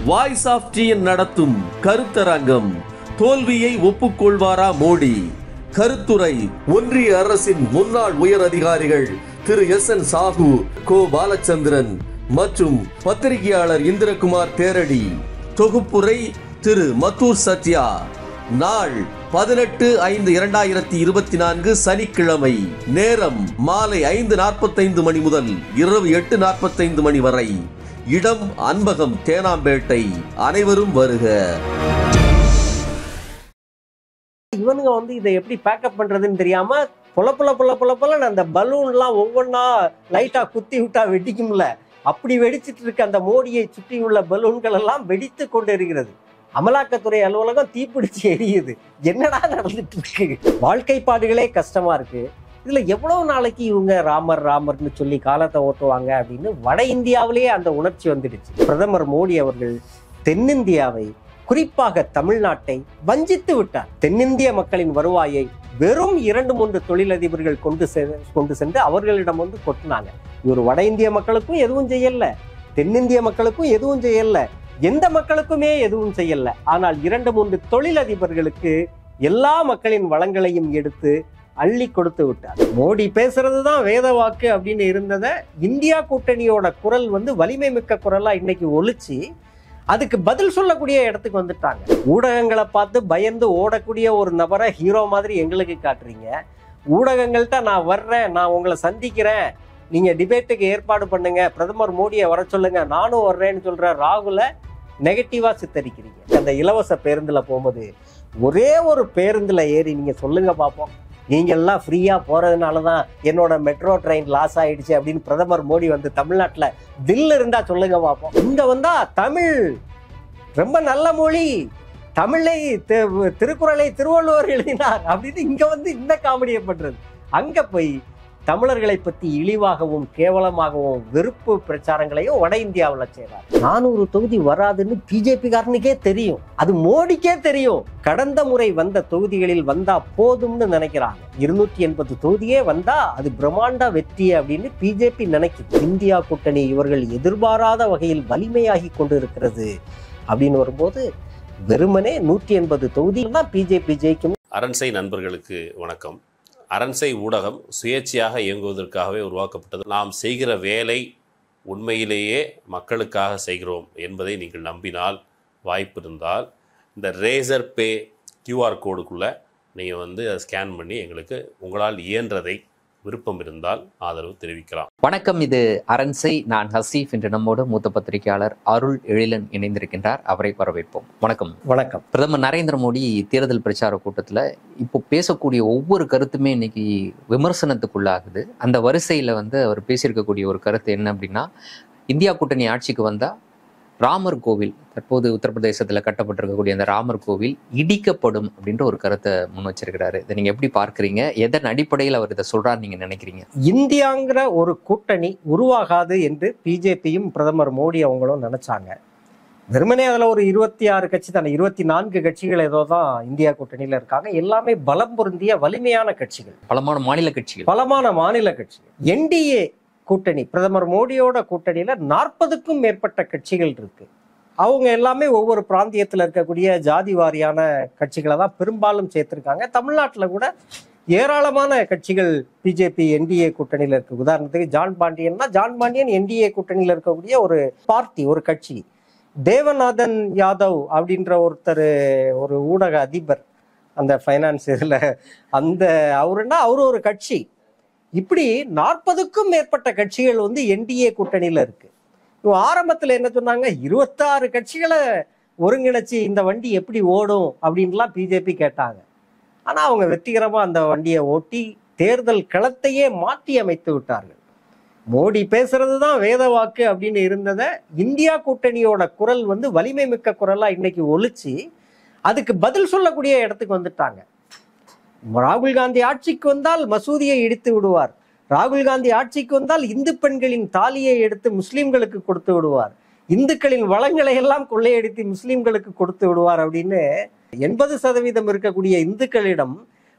Voice of TN நடத்தும் கருத்தரங்கம் தோல்வியை ஒப்புக்கொள்வாரா மோடி கருத்துரை ஒன்றிய அரசின் முன்னாள் உயர் அதிகாரிகள் திரு எஸ் என் சாஹு கோ பாலச்சந்திரன் மற்றும் பத்திரிகையாளர் இந்திரகுமார் தேரடி தொகுப்புரை திரு மத்தூர் சத்யா நாள் பதினெட்டு ஐந்து இரண்டாயிரத்தி இருபத்தி நான்கு சனிக்கிழமை நேரம் மாலை ஐந்து நாற்பத்தைந்து மணி முதல் இரவு எட்டு நாற்பத்தைந்து மணி வரை இடம் அன்பகம் தேனாம்பேட்டை அனைவரும் வருக இவனுங்க வந்து இதை எப்படி பேக்கப் பண்றதுன்னு தெரியாம புல புல புல புல புலன்னு அந்த பலூன்லாம் ஒவ்வொன்றா லைட்டா குத்தி விட்டா வெடிக்கும்ல அப்படி வெடிச்சிட்டு இருக்க அந்த மோடியை சுற்றியுள்ள பலூன்கள் எல்லாம் வெடித்து கொண்டு இருக்கிறது அமலாக்கத்துறை அலுவலகம் தீப்பிடிச்சு எரியுது என்னடா நடந்துட்டு இருக்கு வாழ்க்கை பாடுகளே கஷ்டமா இருக்கு இதுல எவ்வளவு நாளைக்கு இவங்க ராமர் ராமர்னு சொல்லி காலத்தை ஓட்டுவாங்க அப்படின்னு வட இந்தியாவிலேயே அந்த உணர்ச்சி வந்துடுச்சு பிரதமர் மோடி அவர்கள் தென்னிந்தியாவை குறிப்பாக தமிழ்நாட்டை வஞ்சித்து விட்டார் தென்னிந்திய மக்களின் வருவாயை வெறும் இரண்டு மூன்று தொழிலதிபர்கள் கொண்டு செ- கொண்டு சென்று அவர்களிடம் வந்து கொட்டினாங்க இவர் வட இந்திய மக்களுக்கும் எதுவும் செய்யல தென்னிந்திய மக்களுக்கும் எதுவும் செய்யல எந்த மக்களுக்குமே எதுவும் செய்யல ஆனால் இரண்டு மூன்று தொழிலதிபர்களுக்கு எல்லா மக்களின் வளங்களையும் எடுத்து அள்ளி கொடுத்து விட்டார் மோடி பேசுறது தான் வேத வாக்கு அப்படின்னு இருந்ததை இந்தியா கூட்டணியோட குரல் வந்து வலிமை மிக்க குரலா இன்னைக்கு ஒலிச்சு அதுக்கு பதில் சொல்லக்கூடிய இடத்துக்கு வந்துட்டாங்க ஊடகங்களை பார்த்து பயந்து ஓடக்கூடிய ஒரு நபரை ஹீரோ மாதிரி எங்களுக்கு காட்டுறீங்க ஊடகங்கள்ட்ட நான் வர்றேன் நான் உங்களை சந்திக்கிறேன் நீங்க டிபேட்டுக்கு ஏற்பாடு பண்ணுங்க பிரதமர் மோடியை வர சொல்லுங்க நானும் வர்றேன்னு சொல்ற ராகுல நெகட்டிவா சித்தரிக்கிறீங்க அந்த இலவச பேருந்துல போகும்போது ஒரே ஒரு பேருந்துல ஏறி நீங்க சொல்லுங்க பார்ப்போம் நீங்க எல்லாம் ஃப்ரீயா போறதுனால தான் என்னோட மெட்ரோ ட்ரெயின் லாஸ் ஆயிடுச்சு அப்படின்னு பிரதமர் மோடி வந்து தமிழ்நாட்டுல தில் இருந்தா சொல்லுங்க பார்ப்போம் இங்க வந்தா தமிழ் ரொம்ப நல்ல மொழி தமிழை தி- திருக்குறளை திருவள்ளுவர் எழுதினார் அப்படின்னு இங்க வந்து இந்த காமெடியை பண்றது அங்க போய் தமிழர்களை பத்தி இழிவாகவும் கேவலமாகவும் வெறுப்பு பிரச்சாரங்களையும் வட இந்தியாவுல செய்றார் நானூறு தொகுதி வராதுன்னு பிஜேபி காரனுக்கே தெரியும் அது மோடிக்கே தெரியும் கடந்த முறை வந்த தொகுதிகளில் வந்தா போதும்னு நினைக்கிறாங்க இருநூற்றி எண்பது தொகுதியே வந்தா அது பிரம்மாண்ட வெற்றி அப்படின்னு பிஜேபி நினைக்குது இந்தியா கூட்டணி இவர்கள் எதிர்பாராத வகையில் வலிமையாகி கொண்டு இருக்கிறது அப்படின்னு வரும்போது வெறுமனே நூற்றி எண்பது தொகுதியில் தான் பிஜேபி ஜெயிக்கும் அரண்சை நண்பர்களுக்கு வணக்கம் அரண்சை ஊடகம் சுயேட்சையாக இயங்குவதற்காகவே உருவாக்கப்பட்டது நாம் செய்கிற வேலை உண்மையிலேயே மக்களுக்காக செய்கிறோம் என்பதை நீங்கள் நம்பினால் வாய்ப்பு இருந்தால் இந்த ரேசர் பே கியூஆர் கோடுக்குள்ளே நீங்கள் வந்து அதை ஸ்கேன் பண்ணி எங்களுக்கு உங்களால் இயன்றதை விருப்பம் இருந்தால் ஆதரவு தெரிவிக்கலாம் வணக்கம் இது அரண்சை நான் ஹசீஃப் என்று நம்மோடு மூத்த பத்திரிகையாளர் அருள் எழிலன் இணைந்திருக்கின்றார் அவரை வரவேற்போம் வணக்கம் வணக்கம் பிரதமர் நரேந்திர மோடி தேர்தல் பிரச்சார கூட்டத்தில் இப்போ பேசக்கூடிய ஒவ்வொரு கருத்துமே இன்னைக்கு விமர்சனத்துக்குள்ளாகுது அந்த வரிசையில் வந்து அவர் பேசியிருக்கக்கூடிய ஒரு கருத்து என்ன அப்படின்னா இந்தியா கூட்டணி ஆட்சிக்கு வந்தால் ராமர் கோவில் தற்போது உத்தரப்பிரதேசத்தில் கட்டப்பட்டிருக்கக்கூடிய அந்த ராமர் கோவில் இடிக்கப்படும் அப்படின்ற ஒரு கருத்தை முன் வச்சிருக்கிறாரு இதை நீங்கள் எப்படி பார்க்குறீங்க எதன் அடிப்படையில் அவர் இதை சொல்கிறாரு நீங்கள் நினைக்கிறீங்க இந்தியாங்கிற ஒரு கூட்டணி உருவாகாது என்று பிஜேபியும் பிரதமர் மோடி அவங்களும் நினைச்சாங்க வெறுமனே அதுல ஒரு இருபத்தி ஆறு கட்சி தானே இருபத்தி நான்கு கட்சிகள் ஏதோ தான் இந்தியா கூட்டணியில இருக்காங்க எல்லாமே பலம் பொருந்திய வலிமையான கட்சிகள் பலமான மாநில கட்சிகள் பலமான மாநில கட்சிகள் என்டிஏ கூட்டணி பிரதமர் மோடியோட கூட்டணியில நாற்பதுக்கும் மேற்பட்ட கட்சிகள் இருக்கு அவங்க எல்லாமே ஒவ்வொரு பிராந்தியத்தில் இருக்கக்கூடிய ஜாதி வாரியான கட்சிகளை தான் பெரும்பாலும் சேர்த்திருக்காங்க தமிழ்நாட்டில் கூட ஏராளமான கட்சிகள் பிஜேபி என்டிஏ கூட்டணியில் இருக்கு உதாரணத்துக்கு ஜான் பாண்டியன்னா ஜான் பாண்டியன் என்டிஏ கூட்டணியில் இருக்கக்கூடிய ஒரு பார்ட்டி ஒரு கட்சி தேவநாதன் யாதவ் அப்படின்ற ஒருத்தர் ஒரு ஊடக அதிபர் அந்த ஃபைனான்ஸ் இதில் அந்த அவருன்னா அவரு ஒரு கட்சி இப்படி நாற்பதுக்கும் மேற்பட்ட கட்சிகள் வந்து என்டிஏ கூட்டணியில இருக்கு இவங்க ஆரம்பத்துல என்ன சொன்னாங்க இருபத்தாறு கட்சிகளை ஒருங்கிணைச்சு இந்த வண்டி எப்படி ஓடும் அப்படின்லாம் பிஜேபி கேட்டாங்க ஆனா அவங்க வெற்றிகரமா அந்த வண்டியை ஓட்டி தேர்தல் களத்தையே மாற்றி அமைத்து விட்டார்கள் மோடி பேசுறது தான் வேத வாக்கு அப்படின்னு இருந்ததை இந்தியா கூட்டணியோட குரல் வந்து வலிமை மிக்க குரலா இன்னைக்கு ஒலிச்சு அதுக்கு பதில் சொல்லக்கூடிய இடத்துக்கு வந்துட்டாங்க ராகுல் காந்தி ஆட்சிக்கு வந்தால் மசூதியை இடித்து விடுவார் ராகுல் காந்தி ஆட்சிக்கு வந்தால் இந்து பெண்களின் தாலியை எடுத்து முஸ்லிம்களுக்கு கொடுத்து விடுவார் இந்துக்களின் வளங்களை எல்லாம் கொள்ளையடித்து முஸ்லிம்களுக்கு கொடுத்து விடுவார் அப்படின்னு எண்பது சதவீதம் இருக்கக்கூடிய இந்துக்களிடம்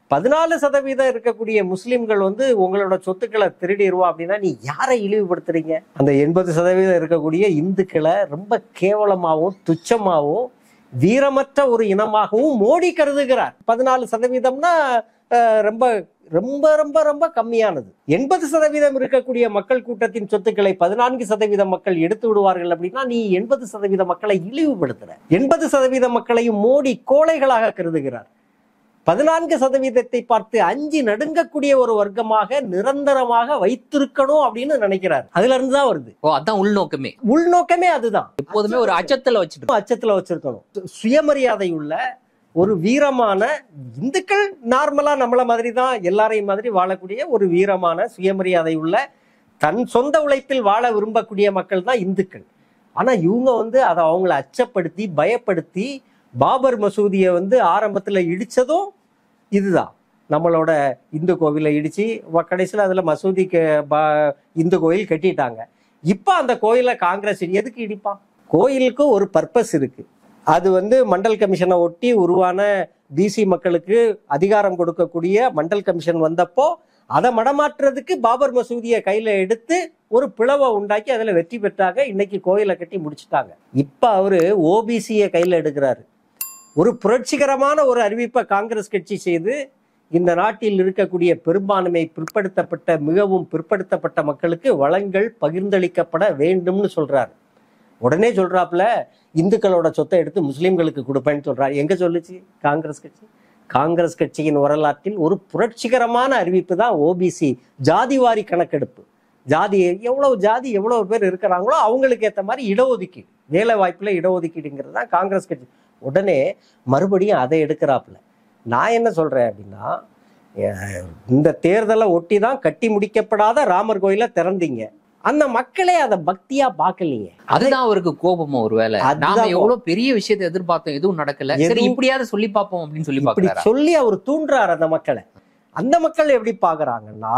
பதினாலு சதவீதம் இருக்கக்கூடிய முஸ்லிம்கள் வந்து உங்களோட சொத்துக்களை திருடிடுவோம் அப்படின்னா நீ யாரை இழிவுபடுத்துறீங்க அந்த எண்பது சதவீதம் இருக்கக்கூடிய இந்துக்களை ரொம்ப கேவலமாகவும் துச்சமாகவும் வீரமற்ற ஒரு இனமாகவும் மோடி கருதுகிறார் பதினாலு சதவீதம்னா அஹ், ரொம்ப ரொம்ப ரொம்ப ரொம்ப கம்மியானது எண்பது சதவீதம் இருக்கக்கூடிய மக்கள் கூட்டத்தின் சொத்துக்களை பதினான்கு சதவீத மக்கள் எடுத்து விடுவார்கள் அப்படின்னா நீ எண்பது சதவீத மக்களை இழிவுபடுத்துற எண்பது சதவீத மக்களையும் மோடி கோழைகளாக கருதுகிறார் பதினான்கு சதவீதத்தை பார்த்து அஞ்சு நடுங்கக்கூடிய ஒரு வர்க்கமாக நிரந்தரமாக வைத்திருக்கணும் அப்படின்னு நினைக்கிறார் அதுல இருந்து தான் வருது ஓ அதான் உள்நோக்கமே உள்நோக்கமே அதுதான் எப்போதுமே ஒரு அச்சத்துல வச்சுட்டு இருக்கோம். அச்சத்துல வச்சிருக்கணும் சு- சுயமரியாதை உள்ள ஒரு வீரமான இந்துக்கள் நார்மலா நம்மள மாதிரி தான் எல்லாரையும் மாதிரி வாழக்கூடிய ஒரு வீரமான சுயமரியாதை உள்ள தன் சொந்த உழைப்பில் வாழ விரும்பக்கூடிய மக்கள் தான் இந்துக்கள் ஆனா இவங்க வந்து அதை அவங்கள அச்சப்படுத்தி பயப்படுத்தி பாபர் மசூதியை வந்து ஆரம்பத்துல இடிச்சதும் இதுதான் நம்மளோட இந்து கோவிலை இடிச்சு வ- கடைசியில அதுல மசூதிக்கு பா- இந்து கோயில் கட்டிட்டாங்க இப்ப அந்த கோயிலை காங்கிரஸ் இடி- எதுக்கு இடிப்பான் கோயிலுக்கு ஒரு பர்பஸ் இருக்கு அது வந்து மண்டல் கமிஷனை ஒட்டி உருவான பிசி மக்களுக்கு அதிகாரம் கொடுக்கக்கூடிய மண்டல் கமிஷன் வந்தப்போ அதை மடமாற்றுறதுக்கு பாபர் மசூதியை கையில எடுத்து ஒரு பிளவை உண்டாக்கி அதுல வெற்றி பெற்றாங்க இன்னைக்கு கோயிலை கட்டி முடிச்சிட்டாங்க இப்ப அவரு ஓபிசியை கையில எடுக்கிறாரு ஒரு புரட்சிகரமான ஒரு அறிவிப்பை காங்கிரஸ் கட்சி செய்து இந்த நாட்டில் இருக்கக்கூடிய பெரும்பான்மை பிற்படுத்தப்பட்ட மிகவும் பிற்படுத்தப்பட்ட மக்களுக்கு வளங்கள் பகிர்ந்தளிக்கப்பட வேண்டும்னு சொல்றாரு உடனே சொல்றாப்புல இந்துக்களோட சொத்தை எடுத்து முஸ்லிம்களுக்கு கொடுப்பேன்னு சொல்றாரு எங்க சொல்லுச்சு காங்கிரஸ் கட்சி காங்கிரஸ் கட்சியின் வரலாற்றில் ஒரு புரட்சிகரமான அறிவிப்பு தான் ஓபிசி ஜாதிவாரி கணக்கெடுப்பு ஜாதி எவ்வளவு ஜாதி எவ்வளவு பேர் இருக்கிறாங்களோ அவங்களுக்கு ஏற்ற மாதிரி இடஒதுக்கீடு வேலை வாய்ப்புல இடஒதுக்கீடுங்கிறது தான் காங்கிரஸ் கட்சி உடனே மறுபடியும் அதை எடுக்கிறாப்புல நான் என்ன சொல்றேன் அப்படின்னா அஹ், இந்த தேர்தலை ஒட்டி தான் கட்டி முடிக்கப்படாத ராமர் கோயிலை திறந்தீங்க அந்த மக்களே அதை பக்தியா பார்க்கலீங்க அதுதான் அவருக்கு கோபமா ஒருவேளை அதுதான் நாம கோபம். எவ்வளவு பெரிய விஷயத்தை எதிர்பார்த்தோம் எதுவும் நடக்கல சரி எதுவும் இப்படியாவது சொல்லி பார்ப்போம் அப்படின்னு சொல்லி இப்படி பாக்குறாரா சொல்லி அவர் தூண்டுறார் அந்த மக்களை அந்த மக்கள் எப்படி பாக்குறாங்கன்னா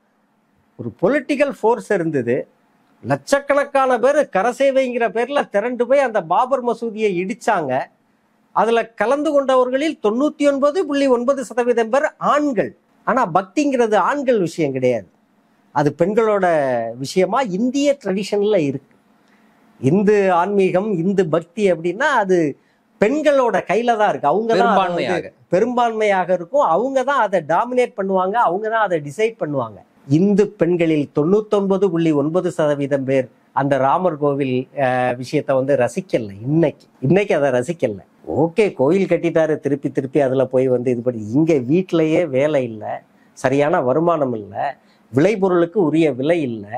ஒரு பொலிட்டிக்கல் ஃபோர்ஸ் இருந்தது லட்சக்கணக்கான பேர் கரசேவைங்கிற பேர்ல திரண்டு போய் அந்த பாபர் மசூதியை இடிச்சாங்க அதுல கலந்து கொண்டவர்களில் தொண்ணூத்தி ஒன்பது புள்ளி ஒன்பது சதவீதம் பேர் ஆண்கள் ஆனா பக்திங்கிறது ஆண்கள் விஷயம் கிடையாது அது பெண்களோட விஷயமா இந்திய ட்ரெடிஷன்ல இருக்கு இந்து ஆன்மீகம் இந்து பக்தி அப்படின்னா அது பெண்களோட கையில தான் இருக்கு அவங்க தான் அதை வந்து பெரும்பான்மையாக பெரும்பான்மையாக இருக்கும் அவங்க தான் அதை டாமினேட் பண்ணுவாங்க அவங்க தான் அதை டிசைட் பண்ணுவாங்க இந்து பெண்களில் தொண்ணூத்தொன்பது புள்ளி ஒன்பது சதவீதம் பேர் அந்த ராமர் கோவில் அஹ், விஷயத்தை வந்து ரசிக்கல இன்னைக்கு இன்னைக்கு அதை ரசிக்கல ஓகே கோயில் கட்டிட்டாரு திருப்பி திருப்பி அதுல போய் வந்து இது பண்ணி இங்க வீட்டிலேயே வேலை இல்லை சரியான வருமானம் இல்லை விளைபொருளுக்கு உரிய விலை இல்லை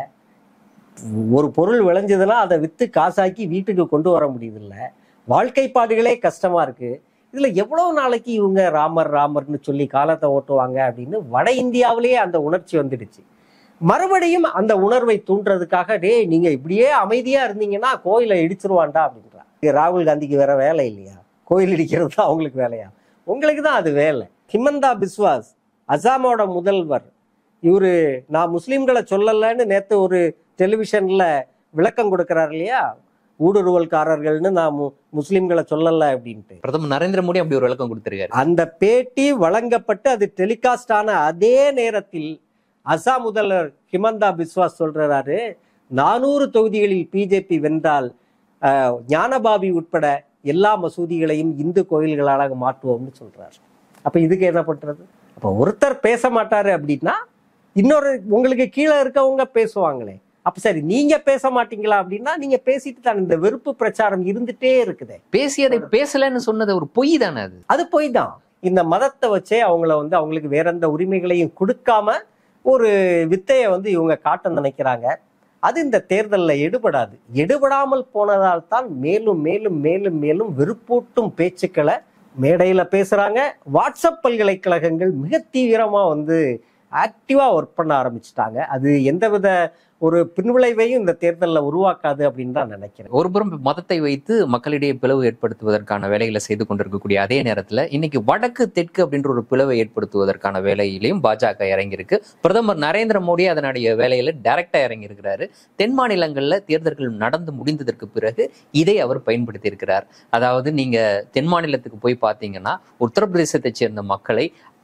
ஒரு பொருள் விளைஞ்சதுன்னா அதை வித்து காசாக்கி வீட்டுக்கு கொண்டு வர முடியுதில்ல வாழ்க்கைப்பாடுகளே கஷ்டமா இருக்கு இதுல எவ்வளவு நாளைக்கு இவங்க ராமர் ராமர்னு சொல்லி காலத்தை ஓட்டுவாங்க அப்படின்னு வட இந்தியாவிலேயே அந்த உணர்ச்சி வந்துடுச்சு மறுபடியும் அந்த உணர்வை தூண்டுறதுக்காக டேய் நீங்க இப்படியே அமைதியா இருந்தீங்கன்னா கோயிலை இடிச்சிருவான்டா அப்படின்றா இங்க ராகுல் காந்திக்கு வேற வேலை இல்லையா கோயில் இடிக்கிறது தான் அவங்களுக்கு வேலையா உங்களுக்கு தான் அது வேலை ஹிமந்தா பிஸ்வாஸ் அசாமோட முதல்வர் இவரு நான் முஸ்லிம்களை சொல்லலைன்னு நேத்து ஒரு டெலிவிஷன்ல விளக்கம் கொடுக்கிறார் இல்லையா ஊடுருவல்காரர்கள்னு நான் மு- முஸ்லிம்களை சொல்லல அப்படின்ட்டு பிரதமர் நரேந்திர மோடி அப்படி ஒரு விளக்கம் கொடுத்திருக்காரு அந்த பேட்டி வழங்கப்பட்டு அது டெலிகாஸ்ட் ஆன அதே நேரத்தில் அசாம் முதல்வர் ஹிமந்தா பிஸ்வாஸ் சொல்றாரு நானூறு தொகுதிகளில் பிஜேபி வென்றால் அஹ், ஞானபாபி உட்பட எல்லா மசூதிகளையும் இந்து கோயில்களாக மாற்றுவோம்னு சொல்றாரு அப்ப இதுக்கு என்ன பண்றது அப்ப ஒருத்தர் பேச மாட்டாரு அப்படின்னா இன்னொரு உங்களுக்கு கீழே இருக்கவங்க பேசுவாங்களே அப்ப சரி நீங்க பேச மாட்டீங்களா அப்படின்னா நீங்க பேசிட்டு தான் இந்த வெறுப்பு பிரச்சாரம் இருந்துட்டே இருக்குதே பேசியதை பேசலன்னு சொன்னது ஒரு பொய் தானே அது அது போய் தான் இந்த மதத்தை வச்சே அவங்கள வந்து அவங்களுக்கு வேற எந்த உரிமைகளையும் கொடுக்காம ஒரு வித்தையை வந்து இவங்க காட்ட நினைக்கிறாங்க அது இந்த தேர்தலில் எடுபடாது எடுபடாமல் போனதால் தான் மேலும் மேலும் மேலும் மேலும் வெறுப்பூட்டும் பேச்சுக்களை மேடையில் பேசுறாங்க வாட்ஸ்அப் பல்கலைக்கழகங்கள் மிக தீவிரமா வந்து ஆக்டிவா ஒர்க் பண்ண ஆரம்பிச்சிட்டாங்க அது எந்தவித ஒரு பின்விளைவையும் இந்த தேர்தலில் உருவாக்காது அப்படின்னு தான் நினைக்கிறேன் ஒரு புறம் மதத்தை வைத்து மக்களிடையே பிளவு ஏற்படுத்துவதற்கான வேலைகளை செய்து கொண்டிருக்கக்கூடிய அதே நேரத்துல இன்னைக்கு வடக்கு தெற்கு அப்படின்ற ஒரு பிளவை ஏற்படுத்துவதற்கான வேலையிலையும் பாஜக இறங்கியிருக்கு பிரதமர் நரேந்திர மோடி அதனுடைய வேலையில டைரக்டா இறங்கி இருக்கிறாரு தென் மாநிலங்கள்ல தேர்தல்கள் நடந்து முடிந்ததற்கு பிறகு இதை அவர் பயன்படுத்தி இருக்கிறார் அதாவது நீங்க தென் மாநிலத்துக்கு போய் பார்த்தீங்கன்னா உத்தரப்பிரதேசத்தை சேர்ந்த மக்களை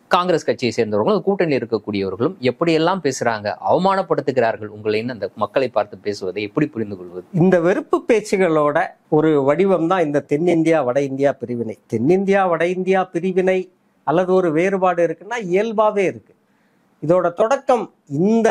காங்கிரஸ் கட்சியை சேர்ந்தவர்களும் கூட்டணியில் இருக்கக்கூடியவர்களும் எப்படியெல்லாம் பேசுறாங்க அவமானப்படுத்துகிறார்கள் உங்களைன்னு அந்த மக்களை பார்த்து பேசுவதை எப்படி புரிந்து கொள்வது இந்த வெறுப்பு பேச்சுகளோட ஒரு வடிவம் தான் இந்த தென்னிந்தியா வட இந்தியா பிரிவினை தென்னிந்தியா வட இந்தியா பிரிவினை அல்லது ஒரு வேறுபாடு இருக்குன்னா இயல்பாவே இருக்கு இதோட தொடக்கம் இந்த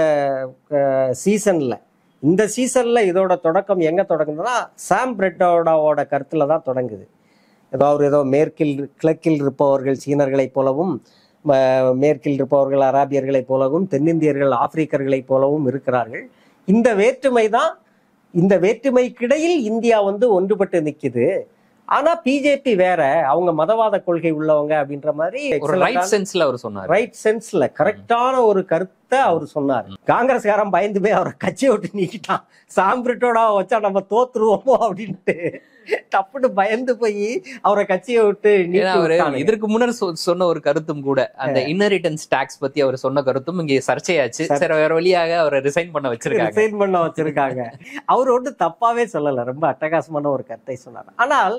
சீசன்ல இந்த சீசன்ல இதோட தொடக்கம் எங்க தொடங்குதுன்னா சாம் பிரெட்டோடாவோட கருத்துல தான் தொடங்குது ஏதோ அவர் ஏதோ மேற்கில் கிழக்கில் இருப்பவர்கள் சீனர்களைப் போலவும் ம- மேற்கில் இருப்பவர்கள் அராபியர்களைப் போலவும் தென்னிந்தியர்கள் ஆப்பிரிக்கர்களைப் போலவும் இருக்கிறார்கள் இந்த வேற்றுமை தான் இந்த வேற்றுமைக்கிடையில் இந்தியா வந்து ஒன்றுபட்டு நிக்குது ஆனா பிஜேபி வேற அவங்க மதவாத கொள்கை உள்ளவங்க அப்படின்ற மாதிரி ஒரு ரைட் சென்ஸ்ல அவர் சொன்னார் ரைட் சென்ஸ்ல கரெக்டான ஒரு கருத்தை அவர் சொன்னார் காங்கிரஸ்காரன் பயந்து போய் அவரை கட்சியை விட்டு நீக்கிட்டான் சாம்பிரிட்டோட வச்சா நம்ம தோத்துருவோமோ அப்படின்ட்டு டப்புன்னு பயந்து போய் அவரை கட்சியை விட்டு ஏன்னா நீக்கி அவரு விட்டானுங்க. இதற்கு முன்னர் சொ- சொன்ன ஒரு கருத்தும் கூட அந்த இன்னரிட்டன்ஸ் டாக்ஸ் பத்தி அவர் சொன்ன கருத்தும் இங்கே சர்ச்சையாச்சு சரி வேற வழியாக அவரை ரிசைன் பண்ண வச்சிருக்காங்க ரிசைன் பண்ண வச்சிருக்காங்க அவர் ஒன்றும் தப்பாவே சொல்லல ரொம்ப அட்டகாசமான ஒரு கருத்தை சொன்னார் ஆனால்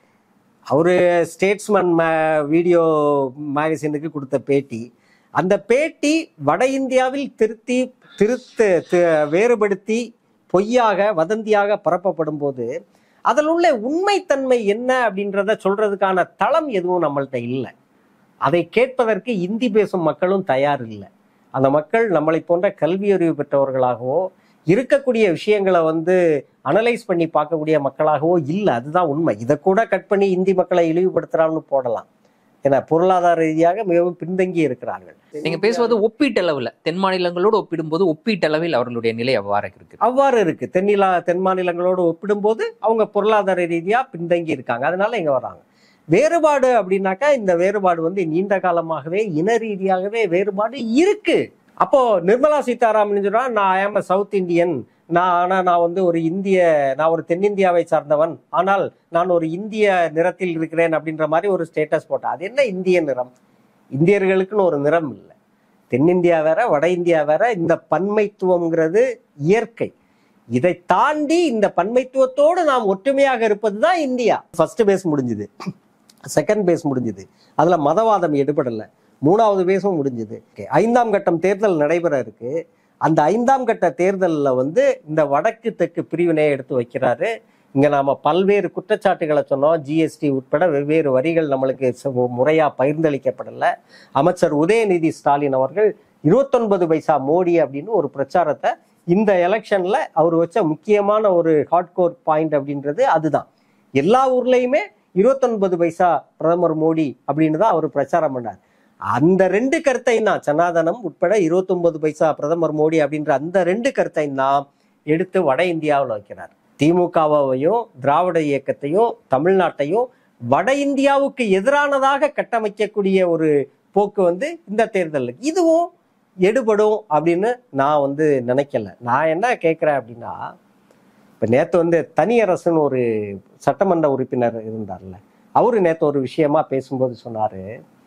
அவரு ஸ்டேட்ஸ்மேன் வீடியோ மேகசினுக்கு கொடுத்த பேட்டி அந்த பேட்டி வட இந்தியாவில் திருத்தி திருத்த தி- வேறுபடுத்தி பொய்யாக வதந்தியாக பரப்பப்படும் போது அதில் உள்ள உண்மைத்தன்மை என்ன அப்படின்றத சொல்றதுக்கான தளம் எதுவும் நம்மள்ட்ட இல்லை அதை கேட்பதற்கு இந்தி பேசும் மக்களும் தயார் இல்லை அந்த மக்கள் நம்மளை போன்ற கல்வி அறிவு பெற்றவர்களாகவோ இருக்கக்கூடிய விஷயங்களை வந்து அனலைஸ் பண்ணி பார்க்கக்கூடிய மக்களாகவோ இல்லை அதுதான் உண்மை இதை கூட கட் பண்ணி இந்தி மக்களை இழிவுபடுத்துறான்னு போடலாம் ஏன்னா பொருளாதார ரீதியாக மிகவும் பின்தங்கி இருக்கிறார்கள் நீங்க பேசுவது ஒப்பீட்டளவுல தென் மாநிலங்களோடு ஒப்பிடும்போது ஒப்பீட்டளவில் அவர்களுடைய நிலை அவ்வாறு இருக்கு அவ்வாறு இருக்கு தென்னிலா தென் மாநிலங்களோடு ஒப்பிடும்போது அவங்க பொருளாதார ரீதியா பின்தங்கி இருக்காங்க அதனால இங்க வர்றாங்க வேறுபாடு அப்படின்னாக்கா இந்த வேறுபாடு வந்து நீண்ட காலமாகவே இன ரீதியாகவே வேறுபாடு இருக்கு அப்போ நிர்மலா சீதாராமன் சொல்றா நான் ஐ ஆம் சவுத் இந்தியன் நான் ஆனா நான் வந்து ஒரு இந்திய நான் ஒரு தென்னிந்தியாவை சார்ந்தவன் ஆனால் நான் ஒரு இந்திய நிறத்தில் இருக்கிறேன் அப்படின்ற மாதிரி ஒரு ஸ்டேட்டஸ் போட்டேன் அது என்ன இந்திய நிறம் இந்தியர்களுக்குன்னு ஒரு நிறம் இல்லை தென்னிந்தியா வேற வட இந்தியா வேற இந்த பன்மைத்துவம்ங்கிறது இயற்கை இதை தாண்டி இந்த பன்மைத்துவத்தோடு நாம் ஒற்றுமையாக இருப்பது தான் இந்தியா ஃபர்ஸ்ட் பேஸ் முடிஞ்சுது செகண்ட் பேஸ் முடிஞ்சுது அதுல மதவாதம் எடுபடல மூணாவது பேஸும் முடிஞ்சுது Okay. ஐந்தாம் கட்டம் தேர்தல் நடைபெற இருக்கு அந்த ஐந்தாம் கட்ட தேர்தலில் வந்து இந்த வடக்கு தெற்கு பிரிவினையை எடுத்து வைக்கிறாரு இங்க நாம பல்வேறு குற்றச்சாட்டுகளை சொன்னோம் ஜிஎஸ்டி உட்பட வெவ்வேறு வரிகள் நம்மளுக்கு ச- முறையா பகிர்ந்தளிக்கப்படல அமைச்சர் உதயநிதி ஸ்டாலின் அவர்கள் இருபத்தொன்பது பைசா மோடி அப்படின்னு ஒரு பிரச்சாரத்தை இந்த எலெக்ஷன்ல அவர் வச்ச முக்கியமான ஒரு ஹார்ட்கோர் பாயிண்ட் அப்படின்றது அதுதான் எல்லா ஊர்லயுமே இருபத்தொன்பது பைசா பிரதமர் மோடி அப்படின்னு தான் அவர் பிரச்சாரம் பண்ணார் அந்த ரெண்டு கருத்தை தான் சனாதனம் உட்பட இருபத்தொன்பது பைசா பிரதமர் மோடி அப்படின்ற அந்த ரெண்டு கருத்தை தான் எடுத்து வட இந்தியாவில் வைக்கிறார் திமுகவையும் திராவிட இயக்கத்தையும் தமிழ்நாட்டையும் வட இந்தியாவுக்கு எதிரானதாக கட்டமைக்கக்கூடிய ஒரு போக்கு வந்து இந்த தேர்தலில் இதுவும் எடுபடும் அப்படின்னு நான் வந்து நினைக்கல நான் என்ன கேட்குறேன் அப்படின்னா இப்போ நேற்று வந்து தனியரசுன்னு ஒரு சட்டமன்ற உறுப்பினர் இருந்தார்ல அவரு நேற்று ஒரு விஷயமா பேசும்போது சொன்னாரு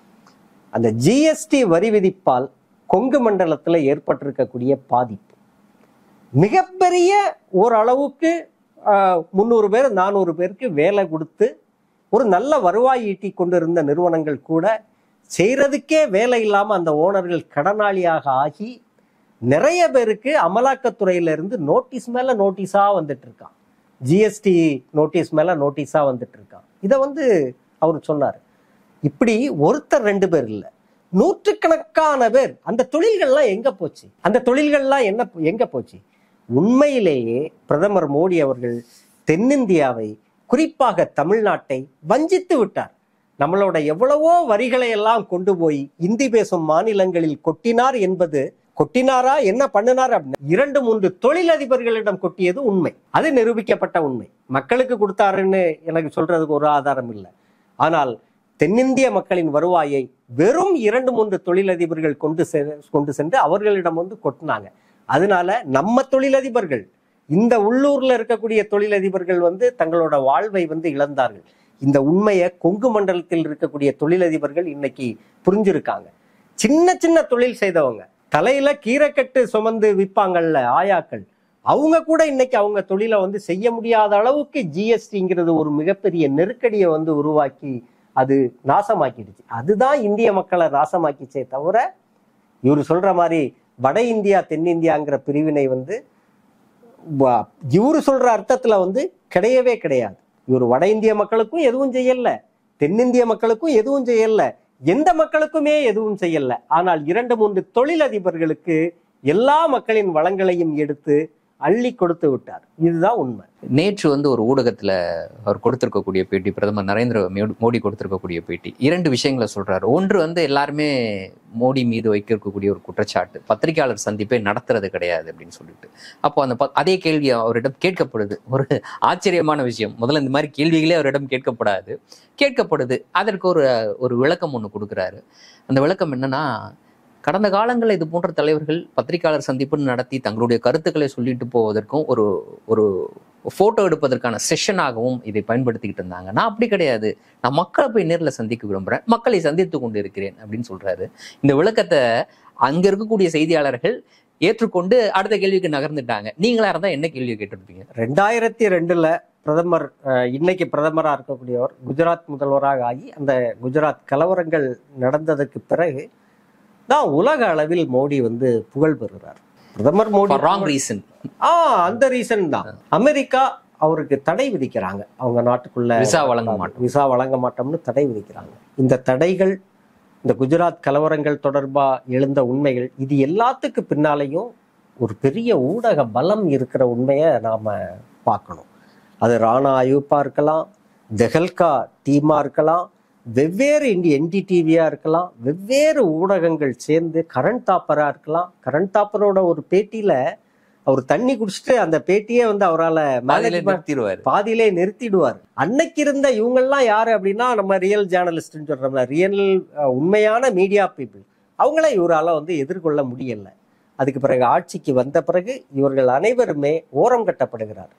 அந்த ஜிஎஸ்டி வரி விதிப்பால் கொங்கு மண்டலத்தில் ஏற்பட்டிருக்கக்கூடிய பாதிப்பு மிகப்பெரிய ஓரளவுக்கு முந்நூறு பேர் நானூறு பேருக்கு வேலை கொடுத்து ஒரு நல்ல வருவாய் ஈட்டி கொண்டிருந்த நிறுவனங்கள் கூட செய்யறதுக்கே வேலை இல்லாம அந்த ஓனர்கள் கடனாளியாக ஆகி நிறைய பேருக்கு அமலாக்கத்துறையில இருந்து நோட்டீஸ் மேல நோட்டீஸா வந்துட்டு இருக்கான் ஜிஎஸ்டி நோட்டீஸ் மேல நோட்டீஸா வந்துட்டு இருக்கான் இதை வந்து அவர் சொன்னார் இப்படி ஒருத்தர் ரெண்டு பேர் இல்ல நூற்றுக்கணக்கான பேர் அந்த தொழில்கள்லாம் எங்க போச்சு அந்த தொழில்கள்லாம் என்ன எங்க போச்சு உண்மையிலேயே பிரதமர் மோடி அவர்கள் தென்னிந்தியாவை குறிப்பாக தமிழ்நாட்டை வஞ்சித்து விட்டார் நம்மளோட எவ்வளவோ வரிகளை எல்லாம் கொண்டு போய் இந்தி பேசும் மாநிலங்களில் கொட்டினார் என்பது கொட்டினாரா என்ன பண்ணினார் அப்படின்னு இரண்டு மூன்று தொழிலதிபர்களிடம் கொட்டியது உண்மை அது நிரூபிக்கப்பட்ட உண்மை மக்களுக்கு கொடுத்தாருன்னு எனக்கு சொல்றதுக்கு ஒரு ஆதாரம் இல்லை ஆனால் தென்னிந்திய மக்களின் வருவாயை வெறும் இரண்டு மூன்று தொழிலதிபர்கள் கொண்டு செ- கொண்டு சென்று அவர்களிடம் வந்து கொட்டினாங்க அதனால நம்ம தொழிலதிபர்கள் இந்த உள்ளூர்ல இருக்கக்கூடிய தொழிலதிபர்கள் வந்து தங்களோட வாழ்வை வந்து இழந்தார்கள் இந்த உண்மையை கொங்கு மண்டலத்தில் இருக்கக்கூடிய தொழிலதிபர்கள் இன்னைக்கு புரிஞ்சிருக்காங்க சின்ன சின்ன தொழில் செய்தவங்க தலையில கீரைக்கட்டு சுமந்து விற்பாங்கல்ல ஆயாக்கள் அவங்க கூட இன்னைக்கு அவங்க தொழிலை வந்து செய்ய முடியாத அளவுக்கு ஜிஎஸ்டிங்கிறது ஒரு மிகப்பெரிய நெருக்கடியை வந்து உருவாக்கி அது நாசமாக்கிடுச்சு அதுதான் இந்திய மக்களை நாசமாக்கிச்சே தவிர இவர் சொல்ற மாதிரி வட இந்தியா தென்னிந்தியாங்கிற பிரிவினை வந்து வ- இவரு சொல்ற அர்த்தத்துல வந்து கிடையவே கிடையாது இவர் வட இந்திய மக்களுக்கும் எதுவும் செய்யல தென்னிந்திய மக்களுக்கும் எதுவும் செய்யல எந்த மக்களுக்குமே எதுவும் செய்யல ஆனால் இரண்டு மூன்று தொழிலதிபர்களுக்கு எல்லா மக்களின் வளங்களையும் எடுத்து அள்ளி கொடுத்து விட்டார் இதுதான் உண்மை நேற்று வந்து ஒரு ஊடகத்துல அவர் கொடுத்திருக்கக்கூடிய பேட்டி பிரதமர் நரேந்திர மோடி- மோடி கொடுத்திருக்கக்கூடிய பேட்டி இரண்டு விஷயங்களை சொல்றாரு ஒன்று வந்து எல்லாருமே மோடி மீது வைக்கக்கூடிய ஒரு குற்றச்சாட்டு பத்திரிகையாளர் சந்திப்பை நடத்துறது கிடையாது அப்படின்னு சொல்லிட்டு அப்போ அந்த ப- அதே கேள்வி அவரிடம் கேட்கப்படுது ஒரு ஆச்சரியமான விஷயம் முதல்ல இந்த மாதிரி கேள்விகளே அவரிடம் கேட்கப்படாது கேட்கப்படுது அதற்கு ஒரு ஒரு விளக்கம் ஒன்று கொடுக்குறாரு அந்த விளக்கம் என்னன்னா கடந்த காலங்களில் இது போன்ற தலைவர்கள் பத்திரிகையாளர் சந்திப்புன்னு நடத்தி தங்களுடைய கருத்துக்களை சொல்லிட்டு போவதற்கும் ஒரு ஒரு போட்டோ எடுப்பதற்கான செஷனாகவும் இதை பயன்படுத்திக்கிட்டு இருந்தாங்க நான் அப்படி கிடையாது நான் மக்களை போய் நேரில் சந்திக்க விரும்புறேன் மக்களை சந்தித்து கொண்டு இருக்கிறேன் அப்படின்னு சொல்றாரு இந்த விளக்கத்தை அங்க இருக்கக்கூடிய செய்தியாளர்கள் ஏற்றுக்கொண்டு அடுத்த கேள்விக்கு நகர்ந்துட்டாங்க நீங்களா இருந்தா என்ன கேள்வி கேட்டிருப்பீங்க ரெண்டாயிரத்தி ரெண்டுல பிரதமர் அஹ், இன்னைக்கு பிரதமராக இருக்கக்கூடியவர் குஜராத் முதல்வராக ஆகி அந்த குஜராத் கலவரங்கள் நடந்ததற்கு பிறகு தான் உலக அளவில் மோடி வந்து புகழ் பெறுகிறார் பிரதமர் மோடி ராங் ரீசன் ஆ அந்த ரீசன் தான் அமெரிக்கா அவருக்கு தடை விதிக்கிறாங்க அவங்க நாட்டுக்குள்ள விசா வழங்க மாட்டோம் விசா வழங்க மாட்டோம்னு தடை விதிக்கிறாங்க இந்த தடைகள் இந்த குஜராத் கலவரங்கள் தொடர்பா எழுந்த உண்மைகள் இது எல்லாத்துக்கு பின்னாலேயும் ஒரு பெரிய ஊடக பலம் இருக்கிற உண்மையை நாம பார்க்கணும் அது ராணா அயூப்பா இருக்கலாம் தெஹல்கா டீமா இருக்கலாம் வெவ்வேறு இண்டி என்டிடிவியா இருக்கலாம் வெவ்வேறு ஊடகங்கள் சேர்ந்து கரண் தாப்பரா இருக்கலாம் கரண் தாப்பரோட ஒரு பேட்டியில அவர் தண்ணி குடிச்சிட்டு அந்த பேட்டியே வந்து அவரால் பாதியில மேனேஜ் நிறுத்திடுவாரு பாதியிலே நிறுத்திடுவார் அன்னைக்கு இருந்த இவங்கெல்லாம் யாரு அப்படின்னா நம்ம ரியல் ஜேர்னலிஸ்ட்னு சொல்றோம்ல ரியல் உண்மையான மீடியா பீப்புள் அவங்கள இவரால வந்து எதிர்கொள்ள முடியல அதுக்கு பிறகு ஆட்சிக்கு வந்த பிறகு இவர்கள் அனைவருமே ஓரம் கட்டப்படுகிறார்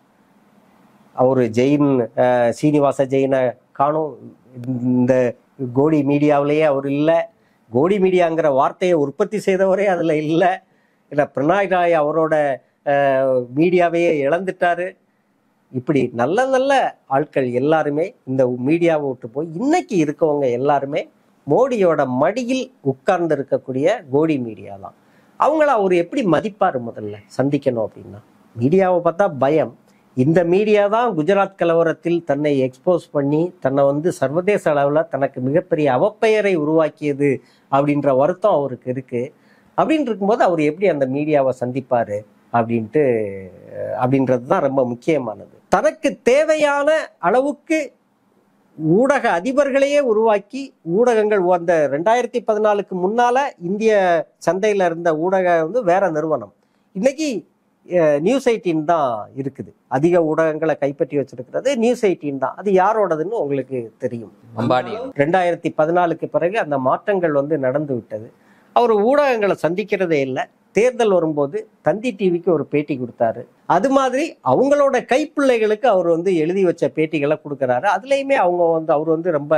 அவர் ஜெயின் அஹ், சீனிவாச ஜெயினை காணும் இந்த கோடி மீடியாவிலேயே அவர் இல்லை கோடி மீடியாங்கிற வார்த்தையை உற்பத்தி செய்தவரே அதில் இல்லை இல்லை பிரணாய் ராய் அவரோட அஹ், மீடியாவையே இழந்துட்டாரு இப்படி நல்ல நல்ல ஆட்கள் எல்லாருமே இந்த மீடியாவை விட்டு போய் இன்னைக்கு இருக்கவங்க எல்லாருமே மோடியோட மடியில் உட்கார்ந்து இருக்கக்கூடிய கோடி மீடியா தான் அவங்கள அவர் எப்படி மதிப்பார் முதல்ல சந்திக்கணும் அப்படின்னா மீடியாவை பார்த்தா பயம் இந்த மீடியா தான் குஜராத் கலவரத்தில் தன்னை எக்ஸ்போஸ் பண்ணி தன்னை வந்து சர்வதேச அளவில் தனக்கு மிகப்பெரிய அவப்பெயரை உருவாக்கியது அப்படின்ற வருத்தம் அவருக்கு இருக்கு அப்படின்னு இருக்கும்போது அவர் எப்படி அந்த மீடியாவை சந்திப்பாரு அப்படின்ட்டு அஹ், அப்படின்றது தான் ரொம்ப முக்கியமானது தனக்கு தேவையான அளவுக்கு ஊடக அதிபர்களையே உருவாக்கி ஊடகங்கள் அந்த ரெண்டாயிரத்தி பதினாலுக்கு முன்னால இந்திய சந்தையில இருந்த ஊடக வந்து வேற நிறுவனம் இன்னைக்கு நியூஸ் எயிட்டீன் தான் இருக்குது அதிக ஊடகங்களை கைப்பற்றி வச்சிருக்கிறது நியூஸ் எயிட்டீன் தான் அது யாரோடதுன்னு உங்களுக்கு தெரியும் அம்பானி ரெண்டாயிரத்தி பதினாலுக்கு பிறகு அந்த மாற்றங்கள் வந்து நடந்து விட்டது அவர் ஊடகங்களை சந்திக்கிறதே இல்லை தேர்தல் வரும்போது தந்தி டிவிக்கு ஒரு பேட்டி கொடுத்தாரு அது மாதிரி அவங்களோட கைப்பிள்ளைகளுக்கு அவர் வந்து எழுதி வச்ச பேட்டிகளை கொடுக்கறாரு அதுலேயுமே அவங்க வந்து அவர் வந்து ரொம்ப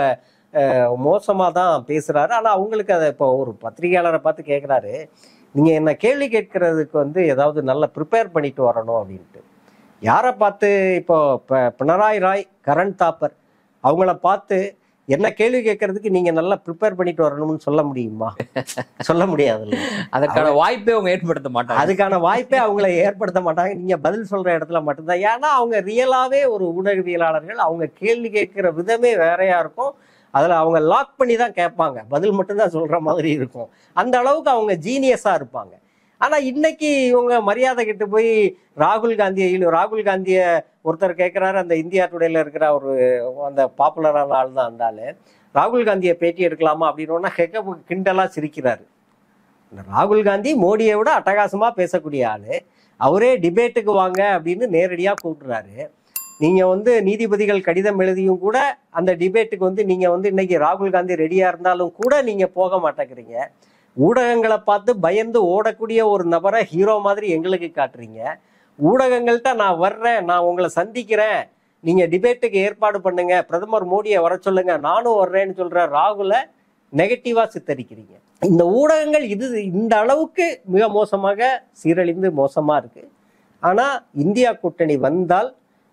மோசமாக தான் பேசுறாரு ஆனால் அவங்களுக்கு அதை இப்போ ஒரு பத்திரிகையாளரை பார்த்து கேட்குறாரு நீங்கள் என்ன கேள்வி கேட்கறதுக்கு வந்து ஏதாவது நல்லா ப்ரிப்பேர் பண்ணிட்டு வரணும் அப்படின்ட்டு யாரை பார்த்து இப்போ ப- பினராயி ராய் கரண் தாப்பர் அவங்கள பார்த்து என்ன கேள்வி கேட்கறதுக்கு நீங்க நல்லா ப்ரிப்பேர் பண்ணிட்டு வரணும்னு சொல்ல முடியுமா சொல்ல முடியாதுல்ல அதற்கான வாய்ப்பே அவங்க ஏற்படுத்த மாட்டாங்க அதுக்கான வாய்ப்பே அவங்கள ஏற்படுத்த மாட்டாங்க நீங்க பதில் சொல்ற இடத்துல மட்டும்தான் ஏன்னா அவங்க ரியலாவே ஒரு ஊடகவியலாளர்கள் அவங்க கேள்வி கேட்கிற விதமே வேறையா இருக்கும் அதுல அவங்க லாக் பண்ணி தான் கேட்பாங்க பதில் மட்டும்தான் சொல்ற மாதிரி இருக்கும் அந்த அளவுக்கு அவங்க ஜீனியஸா இருப்பாங்க ஆனா இன்னைக்கு இவங்க மரியாதை கிட்ட போய் ராகுல் காந்தியை இழு- ராகுல் காந்திய ஒருத்தர் கேட்கிறாரு அந்த இந்தியா டுடேல இருக்கிற ஒரு அந்த பாப்புலரான ஆள் தான் அந்த ஆளு ராகுல் காந்தியை பேட்டி எடுக்கலாமா அப்படின்னு கேட்க கிண்டலா சிரிக்கிறாரு இந்த ராகுல் காந்தி மோடியை விட அட்டகாசமா பேசக்கூடிய ஆளு அவரே டிபேட்டுக்கு வாங்க அப்படின்னு நேரடியா கூப்பிடுறாரு நீங்க வந்து நீதிபதிகள் கடிதம் எழுதியும் கூட அந்த டிபேட்டுக்கு வந்து நீங்க வந்து இன்னைக்கு ராகுல் காந்தி ரெடியா இருந்தாலும் கூட நீங்க போக மாட்டேங்கிறீங்க ஊடகங்களை பார்த்து பயந்து ஓடக்கூடிய ஒரு நபரை ஹீரோ மாதிரி எங்களுக்கு காட்டுறீங்க ஊடகங்கள்ட்ட நான் வர்றேன் நான் உங்களை சந்திக்கிறேன் நீங்க டிபேட்டுக்கு ஏற்பாடு பண்ணுங்க பிரதமர் மோடியை வர சொல்லுங்க நானும் வர்றேன்னு சொல்ற ராகுலை நெகட்டிவா சித்தரிக்கிறீங்க இந்த ஊடகங்கள் இது இந்த அளவுக்கு மிக மோசமாக சீரழிந்து மோசமா இருக்கு ஆனா இந்தியா கூட்டணி வந்தால்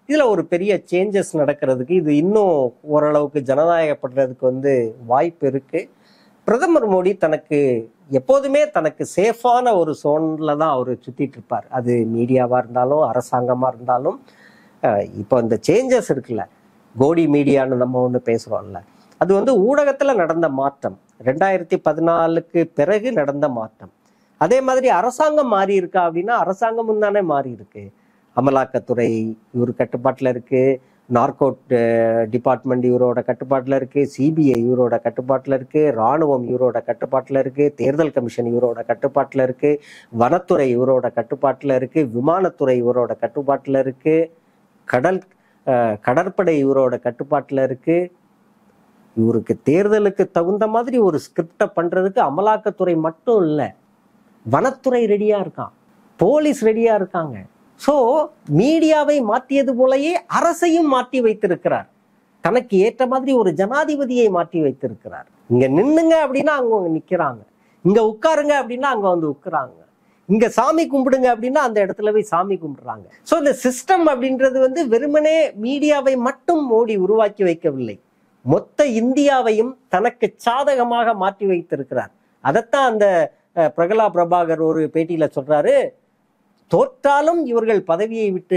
இதுல ஒரு பெரிய சேஞ்சஸ் நடக்கிறதுக்கு இது இன்னும் ஓரளவுக்கு ஜனநாயகப்படுறதுக்கு வந்து வாய்ப்பு இருக்கு பிரதமர் மோடி தனக்கு எப்போதுமே தனக்கு சேஃபான ஒரு சோன்ல தான் அவர் சுத்திட்டு இருப்பார் அது மீடியாவா இருந்தாலும் அரசாங்கமா இருந்தாலும் அஹ், இப்போ இந்த சேஞ்சஸ் இருக்குல்ல கோடி மீடியான்னு நம்ம ஒன்று பேசுறோம்ல அது வந்து ஊடகத்துல நடந்த மாற்றம் ரெண்டாயிரத்தி பதினாலுக்கு பிறகு நடந்த மாற்றம் அதே மாதிரி அரசாங்கம் மாறி இருக்கா அப்படின்னா அரசாங்கமும் தானே மாறி இருக்கு அமலாக்கத்துறை இவர் கட்டுப்பாட்டில் இருக்கு நார்கோட் டிபார்ட்மெண்ட் இவரோட கட்டுப்பாட்டில் இருக்கு சிபிஐ இவரோட கட்டுப்பாட்டில் இருக்கு ராணுவம் இவரோட கட்டுப்பாட்டில் இருக்கு தேர்தல் கமிஷன் இவரோட கட்டுப்பாட்டில் இருக்கு வனத்துறை இவரோட கட்டுப்பாட்டில் இருக்கு விமானத்துறை இவரோட கட்டுப்பாட்டில் இருக்கு கடல் அஹ், கடற்படை இவரோட கட்டுப்பாட்டில் இருக்கு இவருக்கு தேர்தலுக்கு தகுந்த மாதிரி ஒரு ஸ்கிரிப்டை பண்றதுக்கு அமலாக்கத்துறை மட்டும் இல்லை வனத்துறை ரெடியா இருக்கான் போலீஸ் ரெடியா இருக்காங்க சோ மீடியாவை மாற்றியது போலயே அரசையும் மாற்றி வைத்திருக்கிறார் தனக்கு ஏற்ற மாதிரி ஒரு ஜனாதிபதியை மாற்றி வைத்திருக்கிறார் இங்க நின்னுங்க அப்படின்னா அங்க அவங்க நிக்கிறாங்க இங்க உட்காருங்க அப்படின்னா அங்க வந்து உட்காராங்க இங்க சாமி கும்பிடுங்க அப்படின்னா அந்த இடத்துல போய் சாமி கும்பிடுறாங்க சோ இந்த சிஸ்டம் அப்படின்றது வந்து வெறுமனே மீடியாவை மட்டும் மோடி உருவாக்கி வைக்கவில்லை மொத்த இந்தியாவையும் தனக்கு சாதகமாக மாற்றி வைத்திருக்கிறார் அதைத்தான் அந்த அஹ், பிரகலா பிரபாகர் ஒரு பேட்டியில சொல்றாரு தோற்றாலும் இவர்கள் பதவியை விட்டு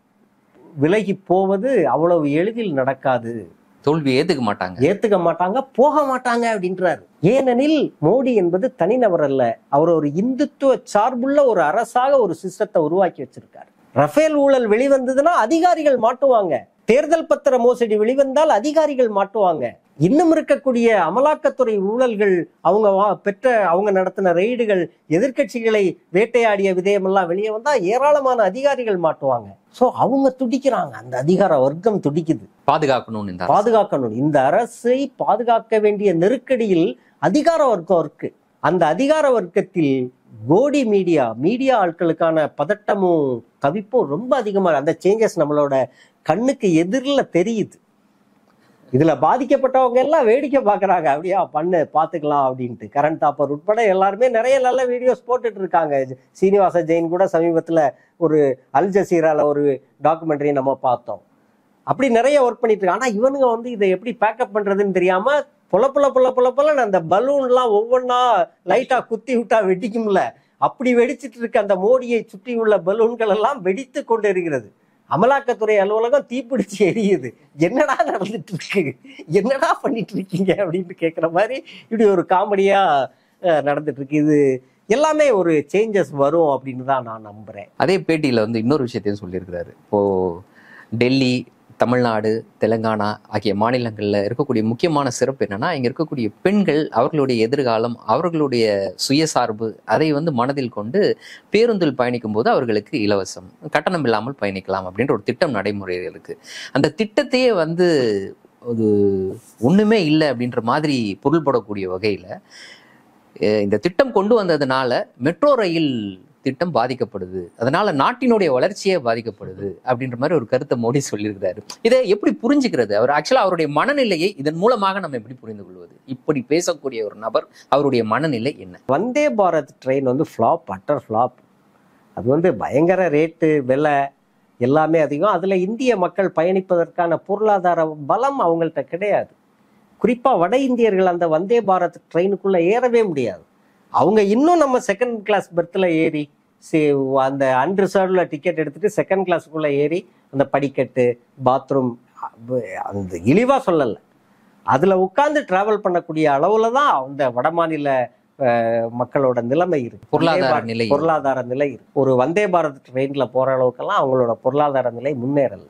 விலகி போவது அவ்வளவு எளிதில் நடக்காது தோல்வி ஏத்துக்க மாட்டாங்க ஏத்துக்க மாட்டாங்க போக மாட்டாங்க அப்படின்றாரு ஏனெனில் மோடி என்பது தனிநபர் அல்ல அவர் ஒரு இந்துத்துவ சார்புள்ள ஒரு அரசாக ஒரு சிஸ்டத்தை உருவாக்கி வச்சிருக்காரு ரஃபேல் ஊழல் வெளிவந்ததுன்னா அதிகாரிகள் மாட்டுவாங்க தேர்தல் பத்திர மோசடி வெளிவந்தால் அதிகாரிகள் மாட்டுவாங்க இன்னும் இருக்கக்கூடிய அமலாக்கத்துறை ஊழல்கள் அவங்க வா- பெற்ற அவங்க நடத்தின ரெய்டுகள் எதிர்க்கட்சிகளை வேட்டையாடிய விதயமெல்லாம் வெளியே வந்தா ஏராளமான அதிகாரிகள் மாட்டுவாங்க சோ அவங்க துடிக்கிறாங்க அந்த அதிகார வர்க்கம் துடிக்குது பாதுகாக்கணும்னு இந்த அரசு. பாதுகாக்கணும் இந்த அரசை பாதுகாக்க வேண்டிய நெருக்கடியில் அதிகார வர்க்கம் இருக்கு அந்த அதிகார வர்க்கத்தில் கோடி மீடியா மீடியா ஆட்களுக்கான பதட்டமும் தவிப்பும் ரொம்ப அதிகமா இருக்கு. அந்த சேஞ்சஸ் நம்மளோட கண்ணுக்கு எதிரில் தெரியுது இதுல பாதிக்கப்பட்டவங்க எல்லாம் வேடிக்கை பார்க்கறாங்க அப்படியா பண்ணு பாத்துக்கலாம் அப்படின்ட்டு கரண்ட் தாப்பர் உட்பட எல்லாருமே நிறைய நல்ல வீடியோஸ் போட்டுட்டு இருக்காங்க சீனிவாச ஜெயின் கூட சமீபத்துல ஒரு அல் ஜசீரால ஒரு டாக்குமெண்ட்ரி நம்ம பார்த்தோம் அப்படி நிறைய ஒர்க் பண்ணிட்டு இருக்காங்க ஆனா இவனுங்க வந்து இதை எப்படி பேக்கப் பண்றதுன்னு தெரியாம புல புல புல புல புலன்னு அந்த பலூன்லாம் ஒவ்வொன்றா லைட்டா குத்தி விட்டா வெடிக்கும்ல அப்படி வெடிச்சிட்டு இருக்க அந்த மோடியை சுற்றியுள்ள பலூன்கள் எல்லாம் வெடித்து கொண்டு இருக்கிறது அமலாக்கத்துறை அலுவலகம் தீப்பிடிச்சு எரியுது என்னடா நடந்துட்டு இருக்கு என்னடா பண்ணிட்டு இருக்கீங்க அப்படின்னு கேட்குற மாதிரி இப்படி ஒரு காமெடியா அஹ், நடந்துட்டு இருக்கு இது எல்லாமே ஒரு சேஞ்சஸ் வரும் அப்படின்னு தான் நான் நம்புறேன் அதே பேட்டியில வந்து இன்னொரு விஷயத்தையும் சொல்லியிருக்கிறாரு இப்போ டெல்லி தமிழ்நாடு தெலுங்கானா ஆகிய மாநிலங்களில் இருக்கக்கூடிய முக்கியமான சிறப்பு என்னன்னா இங்க இருக்கக்கூடிய பெண்கள் அவர்களுடைய எதிர்காலம் அவர்களுடைய சுயசார்பு அதை வந்து மனதில் கொண்டு பேருந்தில் பயணிக்கும் போது அவர்களுக்கு இலவசம் கட்டணம் இல்லாமல் பயணிக்கலாம் அப்படின்ற ஒரு திட்டம் நடைமுறையில் இருக்கு அந்த திட்டத்தையே வந்து அது ஒண்ணுமே இல்லை அப்படின்ற மாதிரி பொருள்படக்கூடிய வகையில அஹ் இந்த திட்டம் கொண்டு வந்ததுனால மெட்ரோ ரயில் திட்டம் பாதிக்கப்படுது அதனால நாட்டினுடைய வளர்ச்சியே பாதிக்கப்படுது அப்படின்ற மாதிரி ஒரு கருத்தை மோடி சொல்லியிருக்கிறாரு இதை எப்படி புரிஞ்சுக்கிறது அவர் ஆக்சுவலா அவருடைய மனநிலையை இதன் மூலமாக நம்ம எப்படி புரிந்து கொள்வது இப்படி பேசக்கூடிய ஒரு நபர் அவருடைய மனநிலை என்ன வந்தே பாரத் ட்ரெயின் வந்து ஃப்ளாப் அட்டர் ஃப்ளாப் அது வந்து பயங்கர ரேட்டு விலை எல்லாமே அதிகம் அதில் இந்திய மக்கள் பயணிப்பதற்கான பொருளாதார பலம் அவங்கள்ட்ட கிடையாது குறிப்பாக வட இந்தியர்கள் அந்த வந்தே பாரத் ட்ரெயினுக்குள்ளே ஏறவே முடியாது அவங்க இன்னும் நம்ம செகண்ட் கிளாஸ் பெர்த்தில் ஏறி சி அந்த அன்ரிசர்வ்டில் டிக்கெட் எடுத்துட்டு செகண்ட் கிளாஸுக்குள்ளே ஏறி அந்த படிக்கட்டு பாத்ரூம் அந்த இழிவாக சொல்லலை அதில் உட்கார்ந்து டிராவல் பண்ணக்கூடிய அளவில் தான் அந்த வடமாநில அஹ், மக்களோட நிலைமை இருக்கு பொருளாதார வந்தே பாரத் நிலை. பொருளாதார நிலை இருக்கு ஒரு வந்தே பாரத் ட்ரெயின்ல போற அளவுக்கெல்லாம் அவங்களோட பொருளாதார நிலை முன்னேறல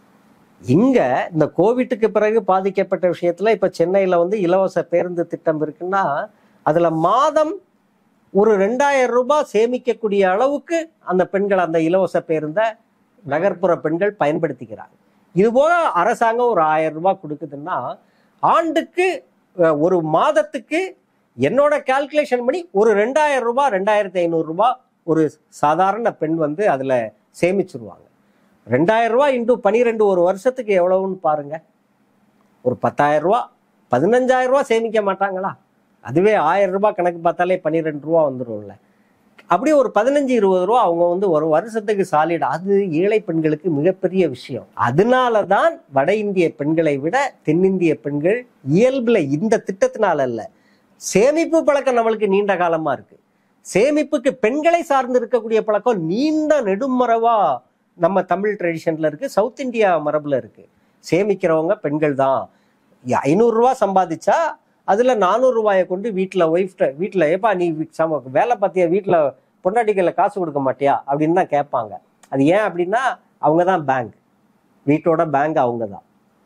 இங்க இந்த கோவிட்டுக்கு பிறகு பாதிக்கப்பட்ட விஷயத்துல இப்ப சென்னையில வந்து இலவச பேருந்து திட்டம் இருக்குன்னா அதுல மாதம் ஒரு ரெண்டாயிரம் ரூபாய் சேமிக்கக்கூடிய அளவுக்கு அந்த பெண்கள் அந்த இலவச பேருந்தை நகர்ப்புற பெண்கள் பயன்படுத்திக்கிறாங்க இது போக அரசாங்கம் ஒரு ஆயிரம் ரூபாய் கொடுக்குதுன்னா ஆண்டுக்கு அஹ், ஒரு மாதத்துக்கு என்னோட கால்குலேஷன் படி ஒரு ரெண்டாயிரம் ரூபாய் ரெண்டாயிரத்தி ஐநூறு ரூபாய் ஒரு சாதாரண பெண் வந்து அதுல சேமிச்சிருவாங்க ரெண்டாயிரம் ரூபாய் இன்டூ பனிரெண்டு ஒரு வருஷத்துக்கு எவ்வளவுன்னு பாருங்க ஒரு பத்தாயிரம் ரூபாய் பதினஞ்சாயிரம் ரூபாய் சேமிக்க மாட்டாங்களா அதுவே ஆயிரம் ரூபாய் கணக்கு பார்த்தாலே பன்னிரெண்டு ரூபா வந்துரும்ல அப்படியே ஒரு பதினஞ்சு இருபது ரூபா அவங்க வந்து ஒரு வருஷத்துக்கு சாலிட் அது ஏழை பெண்களுக்கு மிகப்பெரிய விஷயம் அதனால தான் வட இந்திய பெண்களை விட தென்னிந்திய பெண்கள் இயல்புல இந்த திட்டத்தினால அல்ல சேமிப்பு பழக்கம் நம்மளுக்கு நீண்ட காலமா இருக்கு சேமிப்புக்கு பெண்களை சார்ந்து இருக்கக்கூடிய பழக்கம் நீண்ட நெடுமரவா நம்ம தமிழ் ட்ரெடிஷன்ல இருக்கு சவுத் இந்தியா மரபுல இருக்கு சேமிக்கிறவங்க பெண்கள் தான் ஐநூறுரூவா சம்பாதிச்சா அதுல நானூறு ரூபாயை கொண்டு வீட்டுல ஒய்ஃப்ட வீட்டுல ஏப்பா நீ வி- சம வேலை பார்த்தியா வீட்டுல பொண்டாட்டிகளை காசு கொடுக்க மாட்டியா அப்படின்னு தான் கேட்பாங்க அது ஏன் அப்படின்னா அவங்க தான் பேங்க் வீட்டோட பேங்க் அவங்க தான்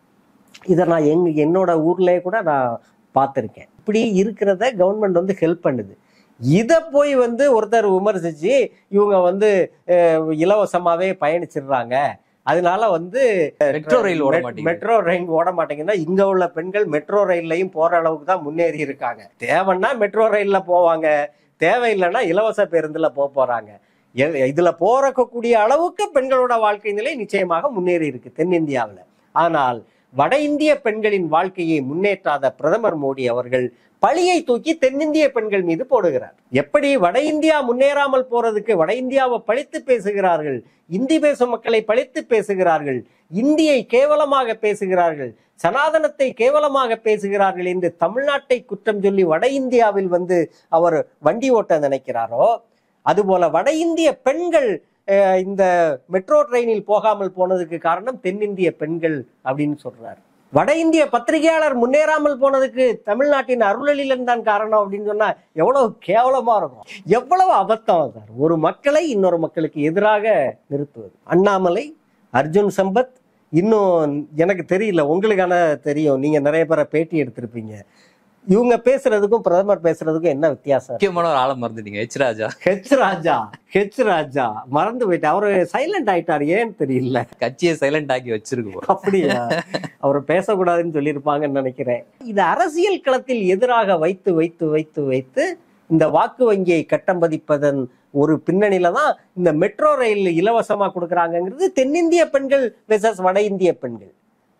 இதை நான் எங்க என்னோட ஊர்லயே கூட நான் பார்த்துருக்கேன் இப்படி இருக்கிறத கவர்மெண்ட் வந்து ஹெல்ப் பண்ணுது இதை போய் வந்து ஒருத்தர் விமர்சிச்சு இவங்க வந்து அஹ், இலவசமாவே பயணிச்சிடுறாங்க அதனால வந்து மெட்ரோ ரயில் ஓட மாட்டேங்குது மெட்ரோ ரயில் ஓட மாட்டேங்குதுன்னா இங்க உள்ள பெண்கள் மெட்ரோ ரயில்லையும் போற அளவுக்கு தான் முன்னேறி இருக்காங்க தேவைன்னா மெட்ரோ ரயில்ல போவாங்க தேவையில்லைன்னா இலவச பேருந்துல போக போறாங்க எ- இதுல போறக்கூடிய அளவுக்கு பெண்களோட வாழ்க்கை நிலை நிச்சயமாக முன்னேறி இருக்கு தென்னிந்தியாவுல ஆனால் வட இந்திய பெண்களின் வாழ்க்கையை முன்னேற்றாத பிரதமர் மோடி அவர்கள் பழியை தூக்கி தென்னிந்திய பெண்கள் மீது போடுகிறார் எப்படி வட இந்தியா முன்னேறாமல் போறதுக்கு வட இந்தியாவை பழித்து பேசுகிறார்கள் இந்தி பேசும் மக்களை பழித்து பேசுகிறார்கள் இந்தியை கேவலமாக பேசுகிறார்கள் சனாதனத்தை கேவலமாக பேசுகிறார்கள் என்று தமிழ்நாட்டை குற்றம் சொல்லி வட இந்தியாவில் வந்து அவர் வண்டி ஓட்ட நினைக்கிறாரோ அதுபோல வட இந்திய பெண்கள் அஹ், இந்த மெட்ரோ ட்ரெயினில் போகாமல் போனதுக்கு காரணம் தென்னிந்திய பெண்கள் அப்படின்னு சொல்றாரு வட இந்திய பத்திரிகையாளர் முன்னேறாமல் போனதுக்கு தமிழ்நாட்டின் அருளலிலன் தான் காரணம் அப்படின்னு சொன்னா எவ்வளவு கேவலமா இருக்கும் எவ்வளவு அபத்தம் சார் ஒரு மக்களை இன்னொரு மக்களுக்கு எதிராக நிறுத்துவது அண்ணாமலை அர்ஜுன் சம்பத் இன்னும் எனக்கு தெரியல உங்களுக்கான தெரியும் நீங்க நிறைய பேரை பேட்டி எடுத்திருப்பீங்க இவங்க பேசுறதுக்கும் பிரதமர் பேசுறதுக்கும் என்ன வித்தியாசம் முக்கியமான ஒரு ஆளை மறந்துட்டீங்க H Raja H Raja H Raja மறந்து போயிட்டேன் அவரு சைலண்ட் ஆயிட்டார் ஏன்னு தெரியல கட்சியை சைலண்ட் ஆக்கி வச்சிருக்கு அப்படியா அவர் பேசக்கூடாதுன்னு சொல்லியிருப்பாங்கன்னு நினைக்கிறேன் இது அரசியல் களத்தில் எதிராக வைத்து வைத்து வைத்து வைத்து இந்த வாக்கு வங்கியை கட்டம் பதிப்பதன் ஒரு பின்னணியில தான் இந்த மெட்ரோ ரயில் இலவசமா கொடுக்குறாங்கங்கிறது தென்னிந்திய பெண்கள் வெசஸ் வட இந்திய பெண்கள்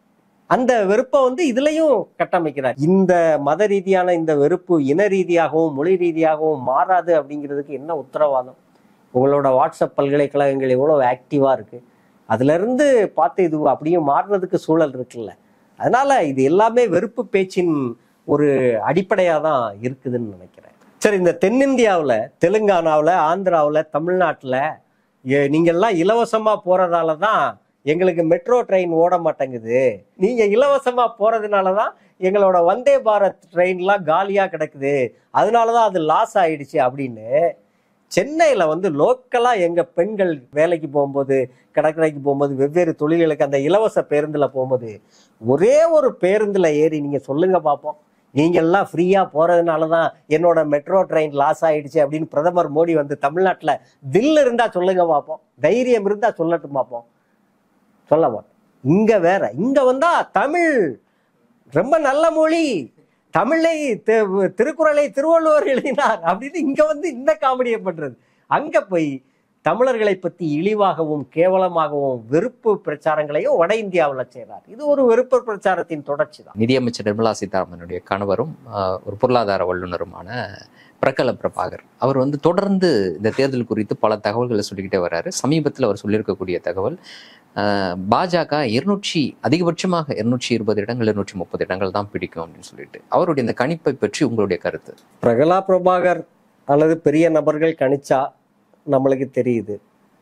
அந்த வெறுப்பை வந்து இதுலயும் கட்டமைக்கிறார் இந்த மத ரீதியான இந்த வெறுப்பு இன ரீதியாகவும் மொழி ரீதியாகவும் மாறாது அப்படிங்கிறதுக்கு என்ன உத்தரவாதம் உங்களோட வாட்ஸ்அப் பல்கலைக்கழகங்கள் எவ்வளவு ஆக்டிவா இருக்கு அதுல இருந்து பார்த்து இது அப்படியும் மாறுறதுக்கு சூழல் இருக்குல்ல அதனால இது எல்லாமே வெறுப்பு பேச்சின் ஒரு அடிப்படையா தான் இருக்குதுன்னு நினைக்கிறேன் சரி இந்த தென்னிந்தியாவுல தெலுங்கானாவுல ஆந்திராவுல தமிழ்நாட்டுல எ- நீங்கெல்லாம் இலவசமா போறதால தான் எங்களுக்கு மெட்ரோ ட்ரெயின் ஓட மாட்டேங்குது நீங்க இலவசமா போறதுனால தான் எங்களோட வந்தே பாரத் ட்ரெயின்லாம் காலியா கிடக்குது அதனாலதான் அது லாஸ் ஆயிடுச்சு அப்படின்னு சென்னையில வந்து லோக்கலா எங்க பெண்கள் வேலைக்கு போகும்போது கடற்கரைக்கு போகும்போது வெவ்வேறு தொழில்களுக்கு அந்த இலவச பேருந்துல போகும்போது ஒரே ஒரு பேருந்துல ஏறி நீங்க சொல்லுங்க பார்ப்போம் நீங்க எல்லாம் ஃப்ரீயா போறதுனால தான் என்னோட மெட்ரோ ட்ரெயின் லாஸ் ஆயிடுச்சு அப்படின்னு பிரதமர் மோடி வந்து தமிழ்நாட்டுல தில் இருந்தா சொல்லுங்க பார்ப்போம் தைரியம் இருந்தா சொல்லட்டும் பார்ப்போம் சொல்ல மாட்டோம் இங்க வேற இங்க வந்தா தமிழ் ரொம்ப நல்ல மொழி தமிழை தி- திருக்குறளை திருவள்ளுவர் எழுதினார் அப்படின்னு இங்க வந்து இந்த காமெடியை பண்றது அங்க போய் தமிழர்களை பத்தி இழிவாகவும் கேவலமாகவும் வெறுப்பு பிரச்சாரங்களையும் வட இந்தியாவுல செய்றார் இது ஒரு வெறுப்பு பிரச்சாரத்தின் தொடர்ச்சி தான் நிதியமைச்சர் நிர்மலா சீதாராமனுடைய கணவரும் ஆஹ், ஒரு பொருளாதார வல்லுநருமான பிரகல பிரபாகர் அவர் வந்து தொடர்ந்து இந்த தேர்தல் குறித்து பல தகவல்களை சொல்லிக்கிட்டே வர்றாரு சமீபத்தில் அவர் சொல்லியிருக்கக்கூடிய தகவல் ஆஹ், பாஜக இருநூற்றி அதிகபட்சமாக இருநூற்றி இருபது இடங்கள் இருநூற்றி முப்பது இடங்கள் தான் பிடிக்கும் அப்படின்னு சொல்லிட்டு அவருடைய இந்த கணிப்பை பற்றி உங்களுடைய கருத்து பிரகலா பிரபாகர் அல்லது பெரிய நபர்கள் கணிச்சா நம்மளுக்கு தெரியுது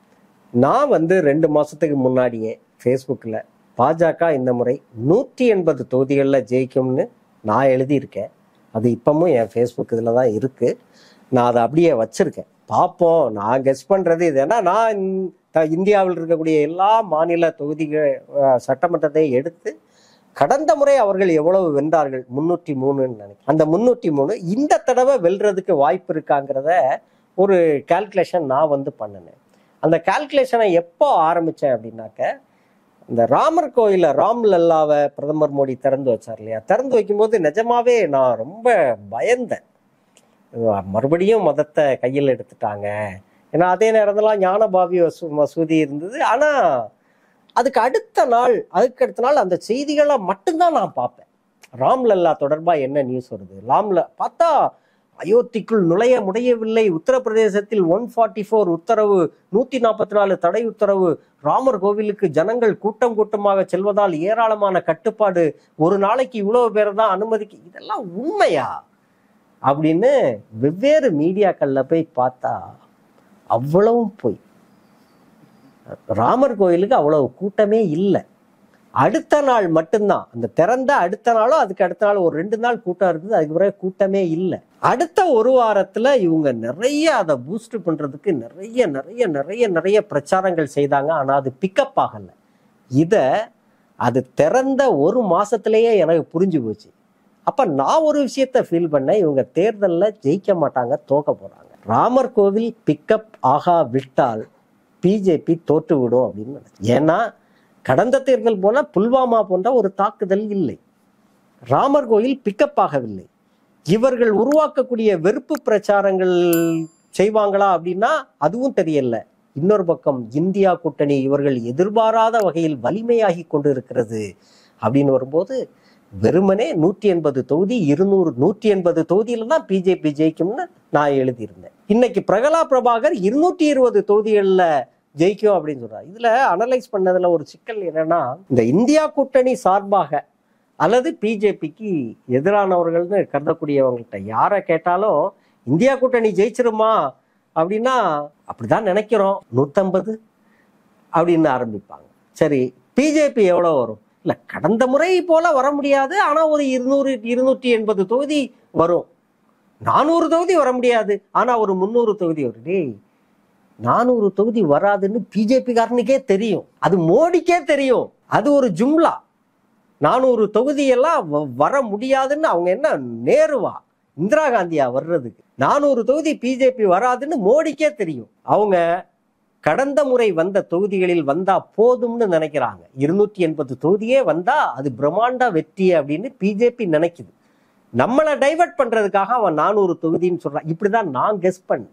நான் வந்து ரெண்டு மாசத்துக்கு முன்னாடியே ஃபேஸ்புக்கில் பாஜக இந்த முறை நூற்றி எண்பது தொகுதிகளில் ஜெயிக்கும்னு நான் எழுதியிருக்கேன் அது இப்பவும் என் ஃபேஸ்புக் இதில் தான் இருக்குது நான் அதை அப்படியே வச்சுருக்கேன் பார்ப்போம் நான் கெஸ் பண்ணுறது இது ஏன்னா நான் இந்த- த- இந்தியாவில் இருக்கக்கூடிய எல்லா மாநில தொகுதிகள் அஹ், சட்டமன்றத்தை எடுத்து கடந்த முறை அவர்கள் எவ்வளவு வென்றார்கள் முன்னூற்றி மூணுன்னு நினைக்கிறேன் அந்த முன்னூற்றி மூணு இந்த தடவை வெல்றதுக்கு வாய்ப்பு இருக்காங்கிறத ஒரு கால்குலேஷன் நான் வந்து பண்ணினேன் அந்த கால்குலேஷனை எப்போ ஆரம்பித்தேன் அப்படின்னாக்க இந்த ராமர் கோயில ராம் லல்லாவை பிரதமர் மோடி திறந்து வச்சார் இல்லையா திறந்து வைக்கும்போது நிஜமாவே நான் ரொம்ப பயந்தேன் அஹ் மறுபடியும் மதத்தை கையில் எடுத்துட்டாங்க ஏன்னா அதே நேரத்துலாம் ஞானபாவி வசூ மசூதி இருந்தது ஆனா அதுக்கு அடுத்த நாள் அதுக்கு அடுத்த நாள் அந்த செய்திகளை மட்டும்தான் நான் பார்ப்பேன் ராம்லல்லா தொடர்பா என்ன நியூஸ் வருது ராம்ல பார்த்தா அயோத்திக்குள் நுழைய முடியவில்லை உத்தரப்பிரதேசத்தில் ஒன் ஃபார்ட்டி ஃபோர் உத்தரவு நூத்தி நாற்பத்தி நாலு தடை உத்தரவு ராமர் கோவிலுக்கு ஜனங்கள் கூட்டம் கூட்டமாக செல்வதால் ஏராளமான கட்டுப்பாடு ஒரு நாளைக்கு இவ்வளவு பேர் தான் அனுமதிக்கு இதெல்லாம் உண்மையா அப்படின்னு வெவ்வேறு மீடியாக்கள்ல போய் பார்த்தா அவ்வளவும் போய் ராமர் கோயிலுக்கு அவ்வளவு கூட்டமே இல்லை அடுத்த நாள் மட்டும்தான் அந்த திறந்த அடுத்த நாளும் அதுக்கு அடுத்த நாள் ஒரு ரெண்டு நாள் கூட்டம் இருக்குது அதுக்கு பிறகு கூட்டமே இல்லை அடுத்த ஒரு வாரத்துல இவங்க நிறைய அதை பூஸ்ட் பண்றதுக்கு நிறைய நிறைய நிறைய நிறைய பிரச்சாரங்கள் செய்தாங்க ஆனா அது பிக்கப் ஆகல இத அது திறந்த ஒரு மாசத்திலேயே எனக்கு புரிஞ்சு போச்சு அப்ப நான் ஒரு விஷயத்த ஃபீல் பண்ணேன் இவங்க தேர்தல்ல ஜெயிக்க மாட்டாங்க தோக்க போறாங்க ராமர் கோவில் பிக்கப் ஆகா விட்டால் பிஜேபி தோற்று விடும் அப்படின்னு நினைச்சேன். ஏன்னா கடந்த தேர்தல் போல புல்வாமா போன்ற ஒரு தாக்குதல் இல்லை ராமர் கோயில் பிக்கப் ஆகவில்லை இவர்கள் உருவாக்கக்கூடிய வெறுப்பு பிரச்சாரங்கள் செய்வாங்களா அப்படின்னா அதுவும் தெரியல இன்னொரு பக்கம் இந்தியா கூட்டணி இவர்கள் எதிர்பாராத வகையில் வலிமையாகி கொண்டிருக்கிறது அப்படின்னு வரும்போது வெறுமனே நூற்றி எண்பது தொகுதி இருநூறு நூற்றி எண்பது தொகுதியில தான் பிஜேபி ஜெயிக்கும்னு நான் எழுதியிருந்தேன் இன்னைக்கு பிரகலா பிரபாகர் இருநூற்றி இருபது தொகுதிகளில் ஜெயிக்கும் அப்படின்னு சொல்றாரு இதுல அனலைஸ் பண்ணதுல ஒரு சிக்கல் என்னன்னா இந்த இந்தியா கூட்டணி சார்பாக அல்லது பிஜேபிக்கு எதிரானவர்கள்னு கருதக்கூடியவங்கள்ட்ட யாரை கேட்டாலும் இந்தியா கூட்டணி ஜெயிச்சிருமா அப்படின்னா அப்படிதான் நினைக்கிறோம் நூத்தம்பது அப்படின்னு ஆரம்பிப்பாங்க சரி பிஜேபி எவ்வளோ வரும் இல்ல கடந்த முறை போல வர முடியாது ஆனா ஒரு இருநூறு இருநூற்றி எண்பது தொகுதி வரும் நானூறு தொகுதி வர முடியாது ஆனா ஒரு முந்நூறு தொகுதி வரும் டேய் நானூறு தொகுதி வராதுன்னு பிஜேபி காரனுக்கே தெரியும் அது மோடிக்கே தெரியும் அது ஒரு ஜும்லா நானூறு தொகுதியெல்லாம் வ- வர முடியாதுன்னு அவங்க என்ன நேருவா இந்திரா காந்தியா வர்றதுக்கு நானூறு தொகுதி பிஜேபி வராதுன்னு மோடிக்கே தெரியும் அவங்க கடந்த முறை வந்த தொகுதிகளில் வந்தா போதும்னு நினைக்கிறாங்க இருநூற்றி எண்பது தொகுதியே வந்தா அது பிரம்மாண்ட வெற்றி அப்படின்னு பிஜேபி நினைக்குது நம்மளை டைவர்ட் பண்றதுக்காக அவன் நானூறு தொகுதின்னு சொல்றான் இப்படிதான் நான் கெஸ் பண்ணேன்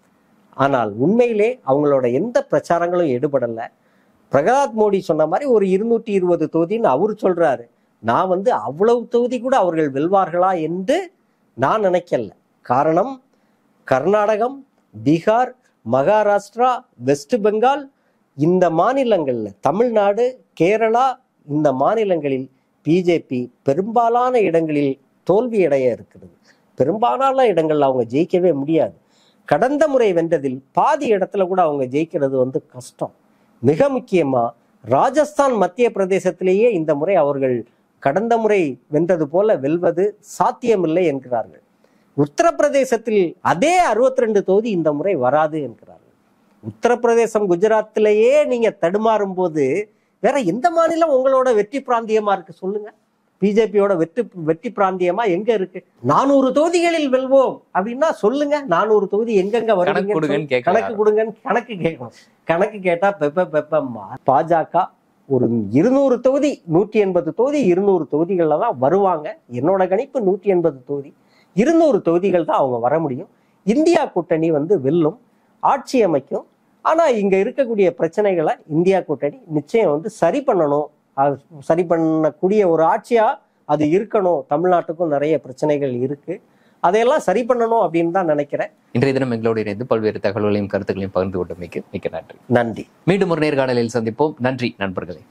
ஆனால் உண்மையிலே அவங்களோட எந்த பிரச்சாரங்களும் எடுபடல பிரகலாத் மோடி சொன்ன மாதிரி ஒரு இருநூற்றி இருபது தொகுதின்னு அவர் சொல்றாரு நான் வந்து அவ்வளவு தொகுதி கூட அவர்கள் வெல்வார்களா என்று நான் நினைக்கல காரணம் கர்நாடகம் பீகார் மகாராஷ்டிரா வெஸ்ட் பெங்கால் இந்த மாநிலங்கள்ல தமிழ்நாடு கேரளா இந்த மாநிலங்களில் பிஜேபி பெரும்பாலான இடங்களில் தோல்வி அடைய இருக்கிறது பெரும்பாலான இடங்கள்ல அவங்க ஜெயிக்கவே முடியாது கடந்த முறை வென்றதில் பாதி இடத்துல கூட அவங்க ஜெயிக்கிறது வந்து கஷ்டம் மிக முக்கியமா ராஜஸ்தான் மத்திய பிரதேசத்திலேயே இந்த முறை அவர்கள் கடந்த முறை வென்றது போல வெல்வது சாத்தியமில்லை என்கிறார்கள் உத்தரப்பிரதேசத்தில் அதே 62 ரெண்டு தொகுதி இந்த முறை வராது என்கிறார்கள் உத்தரப்பிரதேசம் குஜராத்திலேயே நீங்க தடுமாறும் போது வேற எந்த மாநிலம் உங்களோட வெற்றி பிராந்தியமா இருக்கு சொல்லுங்க பிஜேபியோட வெற்றி வெற்றி பிராந்தியமா எங்க இருக்கு நானூறு தொகுதிகளில் வெல்வோம் அப்படின்னா சொல்லுங்க நானூறு தொகுதி எங்கெங்க கணக்கு வருவீங்கன்னு கொடுங்கன்னு சொல்லு. கேட்கலாம். கணக்கு கொடுங்கன்னு கணக்கு கேட்கணும் கணக்கு கேட்டா பெப்ப பெப்பம்மா பாஜக ஒரு இருநூறு தொகுதி நூற்றி எண்பது தொகுதி இருநூறு தொகுதிகள்ல தான் வருவாங்க என்னோட கணிப்பு நூற்றி எண்பது தொகுதி இருநூறு தொகுதிகள் தான் அவங்க வர முடியும் இந்தியா கூட்டணி வந்து வெல்லும் ஆட்சி அமைக்கும் ஆனா இங்க இருக்கக்கூடிய பிரச்சனைகளை இந்தியா கூட்டணி நிச்சயம் வந்து சரி பண்ணணும் அது சரி பண்ணக்கூடிய ஒரு ஆட்சியா அது இருக்கணும் தமிழ்நாட்டுக்கும் நிறைய பிரச்சனைகள் இருக்கு அதையெல்லாம் சரி பண்ணணும் அப்படின்னு தான் நினைக்கிறேன் இன்றைய தினம் எங்களோடு இணைந்து பல்வேறு தகவல்களையும் கருத்துக்களையும் பகிர்ந்து கொண்டமைக்கு மிக்க நன்றி நன்றி மீண்டும் ஒரு நேர்காணலில் சந்திப்போம் நன்றி நண்பர்களே